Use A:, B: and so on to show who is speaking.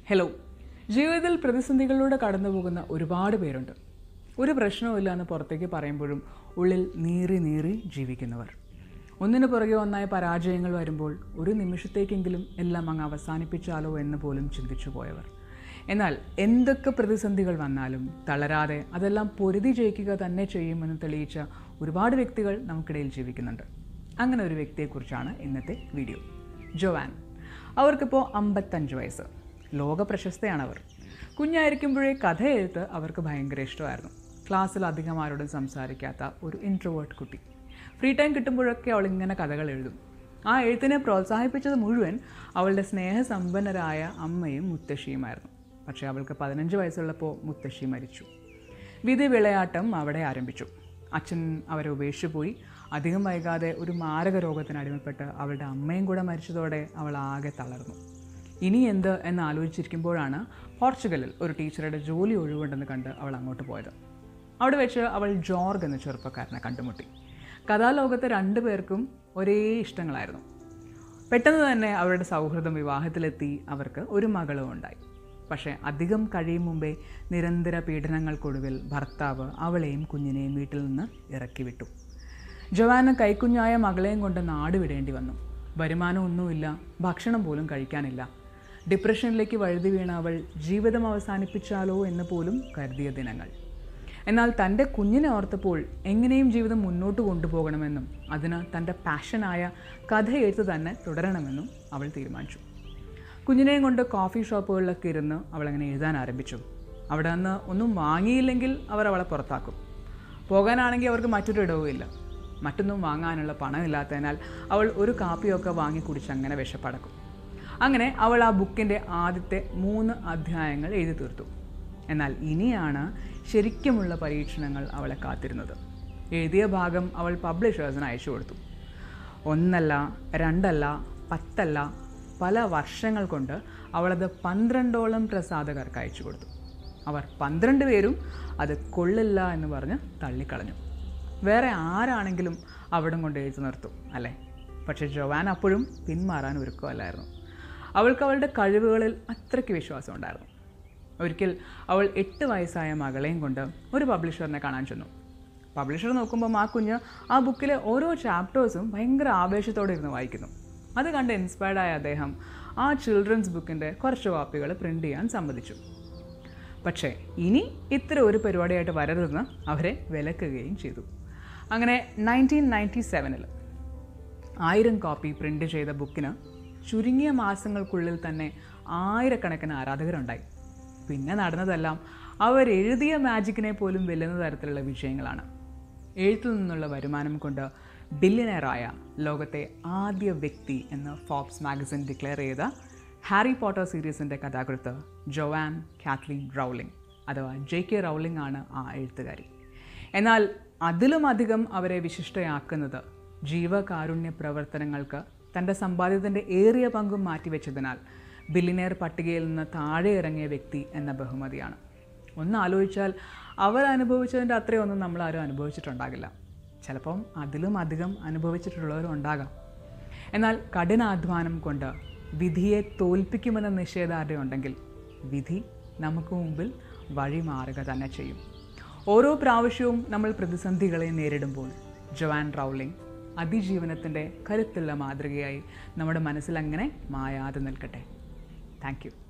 A: hello ജീവിതത്തിൽ പ്രതിസന്ധികളിലൂടെ കടന്നു പോകുന്ന ഒരുപാട് പേരുണ്ട് ഒരു പ്രശ്നവുമില്ല എന്ന് പുറത്തേക്ക് പറയുമ്പോഴും ഉള്ളിൽ നീറി നീറി ജീവിക്കുന്നവർ ഒന്നിനു പുറകെ ഒന്നായ പരാജയങ്ങൾ വരുമ്പോൾ ഒരു നിമിഷത്തേക്കെങ്കിലും എല്ലാം അങ്ങ് അവസാനിപ്പിച്ചാലോ എന്ന് പോലും ചിന്തിച്ചു പോയവർ എന്നാൽ എന്തൊക്കെ പ്രതിസന്ധികൾ വന്നാലും തളരാതെ അതെല്ലാം പൊരുതി ജയിക്കുക തന്നെ ചെയ്യുമെന്ന് തെളിയിച്ച ഒരുപാട് വ്യക്തികൾ നമുക്കിടയിൽ ജീവിക്കുന്നുണ്ട് അങ്ങനെ ഒരു വ്യക്തിയെക്കുറിച്ചാണ് ഇന്നത്തെ വീഡിയോ ജോവാൻ അവർക്കിപ്പോൾ അമ്പത്തഞ്ച് വയസ്സ് ലോക പ്രശസ്തയാണ് അവർ കുഞ്ഞായിരിക്കുമ്പോഴേ കഥ എഴുത്ത് അവർക്ക് ഭയങ്കര ഇഷ്ടമായിരുന്നു ക്ലാസ്സിൽ അധികം ആരോടും സംസാരിക്കാത്ത ഒരു ഇൻട്രോവേർട്ട് കുട്ടി ഫ്രീ ടൈം കിട്ടുമ്പോഴൊക്കെ അവൾ ഇങ്ങനെ കഥകൾ എഴുതും ആ എഴുത്തിനെ പ്രോത്സാഹിപ്പിച്ചത് മുഴുവൻ അവളുടെ സ്നേഹസമ്പന്നരായ അമ്മയും മുത്തശ്ശിയുമായിരുന്നു പക്ഷേ അവൾക്ക് പതിനഞ്ച് വയസ്സുള്ളപ്പോൾ മുത്തശ്ശി മരിച്ചു വിധി വിളയാട്ടം അവിടെ ആരംഭിച്ചു അച്ഛൻ അവരെ ഉപേക്ഷിച്ചു പോയി അധികം വൈകാതെ ഒരു മാരക രോഗത്തിന് അടിമപ്പെട്ട് അവളുടെ അമ്മയും കൂടെ മരിച്ചതോടെ അവൾ ആകെ തളർന്നു ഇനി എന്ത് എന്ന് ആലോചിച്ചിരിക്കുമ്പോഴാണ് പോർച്ചുഗലിൽ ഒരു ടീച്ചറുടെ ജോലി ഒഴിവുണ്ടെന്ന് കണ്ട് അവൾ അങ്ങോട്ട് പോയത് അവിടെ വെച്ച് അവൾ ജോർഗ് എന്ന ചെറുപ്പക്കാരനെ കണ്ടുമുട്ടി കഥാലോകത്തെ രണ്ടു പേർക്കും ഒരേ ഇഷ്ടങ്ങളായിരുന്നു പെട്ടെന്ന് തന്നെ അവരുടെ സൗഹൃദം വിവാഹത്തിലെത്തി അവർക്ക് ഒരു മകളും ഉണ്ടായി പക്ഷേ അധികം കഴിയും മുമ്പേ നിരന്തര പീഡനങ്ങൾക്കൊടുവിൽ ഭർത്താവ് അവളെയും കുഞ്ഞിനെയും വീട്ടിൽ നിന്ന് ഇറക്കി വിട്ടു ജവാന് കൈക്കുഞ്ഞായ മകളെയും കൊണ്ട് നാട് വിടേണ്ടി വന്നു വരുമാനമൊന്നുമില്ല ഭക്ഷണം പോലും കഴിക്കാനില്ല ഡിപ്രഷനിലേക്ക് വഴുതി വീണ അവൾ ജീവിതം അവസാനിപ്പിച്ചാലോ എന്ന് പോലും കരുതിയ ദിനങ്ങൾ എന്നാൽ തൻ്റെ കുഞ്ഞിനെ ഓർത്തപ്പോൾ എങ്ങനെയും ജീവിതം മുന്നോട്ട് കൊണ്ടുപോകണമെന്നും അതിന് തൻ്റെ പാഷനായ കഥ എഴുത്ത് തന്നെ തുടരണമെന്നും അവൾ തീരുമാനിച്ചു കുഞ്ഞിനെയും കൊണ്ട് കോഫി ഷോപ്പുകളിലൊക്കെ ഇരുന്ന് അവളങ്ങനെ എഴുതാൻ ആരംഭിച്ചു അവിടെ നിന്ന് ഒന്നും വാങ്ങിയില്ലെങ്കിൽ അവർ അവളെ പുറത്താക്കും പോകാനാണെങ്കിൽ അവർക്ക് മറ്റൊരു ഇടവുമില്ല മറ്റൊന്നും വാങ്ങാനുള്ള പണമില്ലാത്തതിനാൽ അവൾ ഒരു കാപ്പിയൊക്കെ വാങ്ങി കുടിച്ച് അങ്ങനെ വിശപ്പടക്കും അങ്ങനെ അവൾ ആ ബുക്കിൻ്റെ ആദ്യത്തെ മൂന്ന് അധ്യായങ്ങൾ എഴുതി തീർത്തു എന്നാൽ ഇനിയാണ് ശരിക്കുമുള്ള പരീക്ഷണങ്ങൾ അവളെ കാത്തിരുന്നത് എഴുതിയ ഭാഗം അവൾ പബ്ലിഷേഴ്സിന് അയച്ചു കൊടുത്തു ഒന്നല്ല രണ്ടല്ല പത്തല്ല പല വർഷങ്ങൾ കൊണ്ട് അവളത് പന്ത്രണ്ടോളം പ്രസാധകർക്ക് അയച്ചു കൊടുത്തു അവർ പന്ത്രണ്ട് പേരും അത് കൊള്ളില്ല എന്ന് പറഞ്ഞ് തള്ളിക്കളഞ്ഞു വേറെ ആരാണെങ്കിലും അവിടം കൊണ്ട് എഴുതി നിർത്തും അല്ലേ പക്ഷേ ജോവാൻ അപ്പോഴും പിന്മാറാൻ ഒരുക്കമല്ലായിരുന്നു അവൾക്ക് അവളുടെ കഴിവുകളിൽ അത്രയ്ക്ക് വിശ്വാസം ഉണ്ടായിരുന്നു ഒരിക്കൽ അവൾ എട്ട് വയസ്സായ മകളെയും കൊണ്ട് ഒരു പബ്ലിഷറിനെ കാണാൻ ചെന്നു പബ്ലിഷർ നോക്കുമ്പോൾ ആ കുഞ്ഞ് ആ ബുക്കിലെ ഓരോ ചാപ്റ്റേഴ്സും ഭയങ്കര ആവേശത്തോടെ ഇരുന്ന് വായിക്കുന്നു അത് കണ്ട് ഇൻസ്പയർഡ് ആയ അദ്ദേഹം ആ ചിൽഡ്രൻസ് ബുക്കിൻ്റെ കുറച്ച് കോപ്പികൾ പ്രിൻ്റ് ചെയ്യാൻ സമ്മതിച്ചു പക്ഷേ ഇനി ഇത്ര ഒരു പരിപാടിയായിട്ട് വരരുതെന്ന് അവരെ വിലക്കുകയും ചെയ്തു അങ്ങനെ നയൻറ്റീൻ നയൻറ്റി സെവനിൽ ആയിരം കോപ്പി പ്രിൻ്റ് ചെയ്ത ബുക്കിന് ചുരുങ്ങിയ മാസങ്ങൾക്കുള്ളിൽ തന്നെ ആയിരക്കണക്കിന് ആരാധകരുണ്ടായി പിന്നെ നടന്നതെല്ലാം അവരെഴുതിയ മാജിക്കിനെ പോലും വെല്ലുന്ന തരത്തിലുള്ള വിഷയങ്ങളാണ് എഴുത്തിൽ നിന്നുള്ള വരുമാനം കൊണ്ട് ബില്യനെയറായ ലോകത്തെ ആദ്യ വ്യക്തി എന്ന് ഫോബ്സ് മാഗസിൻ ഡിക്ലെയർ ചെയ്ത ഹാരി പോട്ടർ സീരീസിൻ്റെ കഥാകൃത്ത് ജോവാൻ കാത്ലീൻ റൗളിംഗ് അഥവാ ജെ കെ റൗളിംഗ് ആണ് ആ എഴുത്തുകാരി എന്നാൽ അതിലും അധികം അവരെ വിശിഷ്ടയാക്കുന്നത് ജീവകാരുണ്യ പ്രവർത്തനങ്ങൾക്ക് തൻ്റെ സമ്പാദ്യത്തിൻ്റെ ഏറിയ പങ്കും മാറ്റിവെച്ചതിനാൽ ബില്ലിനെയർ പട്ടികയിൽ നിന്ന് താഴെ ഇറങ്ങിയ വ്യക്തി എന്ന ബഹുമതിയാണ് ഒന്ന് ആലോചിച്ചാൽ അവർ അനുഭവിച്ചതിൻ്റെ അത്രയൊന്നും നമ്മൾ ആരും അനുഭവിച്ചിട്ടുണ്ടാകില്ല ചിലപ്പം അതിലും അധികം അനുഭവിച്ചിട്ടുള്ളവരും ഉണ്ടാകാം എന്നാൽ കഠിനാധ്വാനം കൊണ്ട് വിധിയെ തോൽപ്പിക്കുമെന്ന നിഷേധാർഢ്യം ഉണ്ടെങ്കിൽ വിധി നമുക്ക് മുമ്പിൽ വഴി മാറുക തന്നെ ചെയ്യും ഓരോ പ്രാവശ്യവും നമ്മൾ പ്രതിസന്ധികളെ നേരിടുമ്പോൾ ജോവാൻ റൗളിംഗ് അതിജീവനത്തിൻ്റെ കരുത്തുള്ള മാതൃകയായി നമ്മുടെ മനസ്സിൽ അങ്ങനെ മായാതെ നിൽക്കട്ടെ താങ്ക് യു